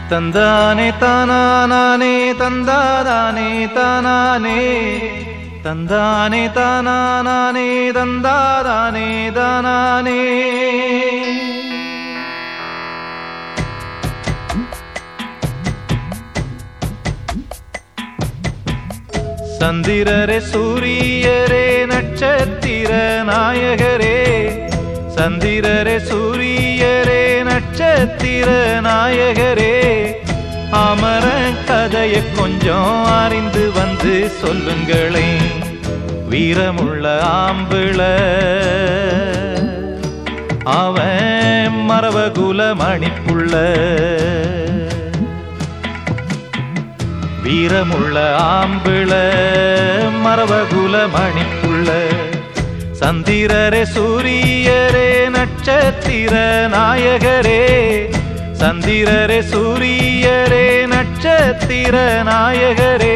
தந்தானே தானானே தந்தாதானே தானானே தந்தானே தானானே தந்தாதானே தானானே சந்திரரே சூரியரே நட்சத்திர நாயகரே சந்திரரே சூரியரே நட்சத்திர நாயகரே அமர கதைய கொஞ்சம் அறிந்து வந்து சொல்லுங்களே வீரமுள்ள ஆம்பிள அவன் மரவகுல மணிப்புள்ள வீரமுள்ள ஆம்பிள மரவகுல மணிப்புள்ள சந்திரரே சூரியரே நட்சத்திர நாயகரே சந்திரரே சூரியரே நட்சத்திர நாயகரே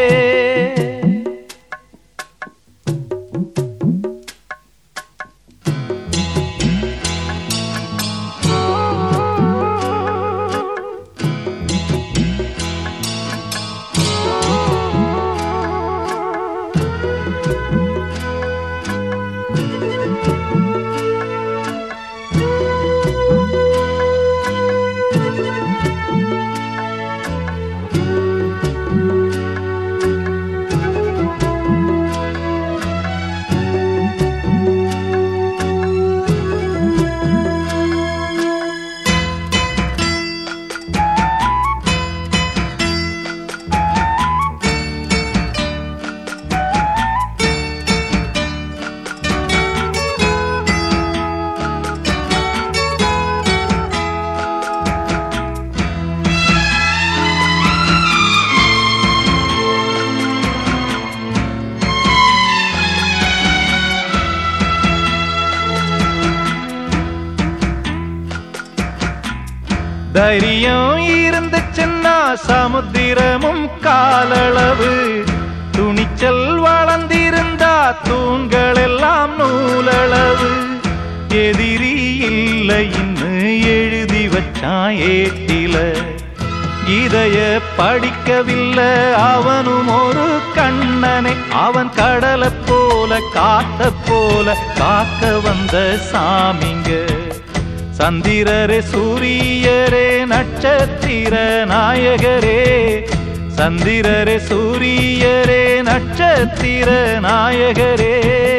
தைரியம் இருந்துச்சுன்னா சமுத்திரமும் காலளவு துணிச்சல் வளர்ந்திருந்தா தூண்கள் எல்லாம் நூலளவு எதிரி இல்லைன்னு எழுதி வச்சான் ஏட்டில இதைய படிக்கவில்லை அவனும் ஒரு கண்ணனை அவன் கடலை போல காத்த போல காக்க வந்த சாமிங்க சந்திரரே சூரியரே நட்சத்திர நாயகரே சந்திரரே சூரியரே நட்சத்திர நாயகரே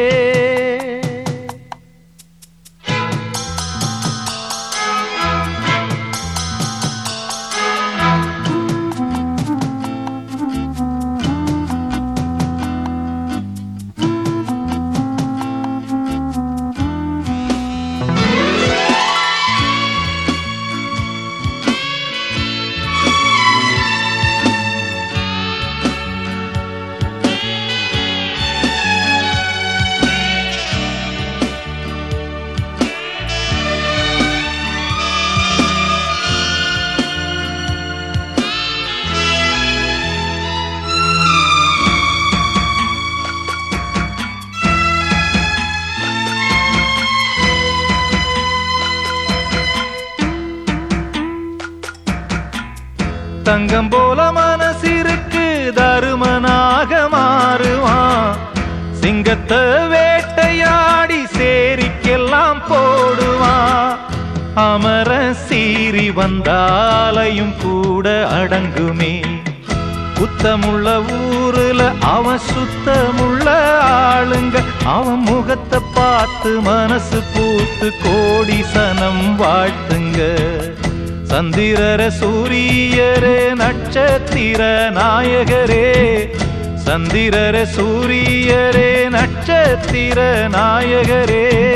தங்கம் போல மனசிருக்கு தருமனாக மாறுவான் சிங்கத்தை வேட்டையாடி சேரிக்கெல்லாம் போடுவான் அமர சீறி வந்தாலையும் கூட அடங்குமே குத்தமுள்ள ஊருல அவன் சுத்தமுள்ள ஆளுங்க அவன் முகத்தை பார்த்து மனசு பூத்து கோடி சனம் வாழ்த்துங்க சந்திரர சூரியரே நட்சத்திர நாயகரே சந்திரர சூரியரே நட்சத்திர நாயகரே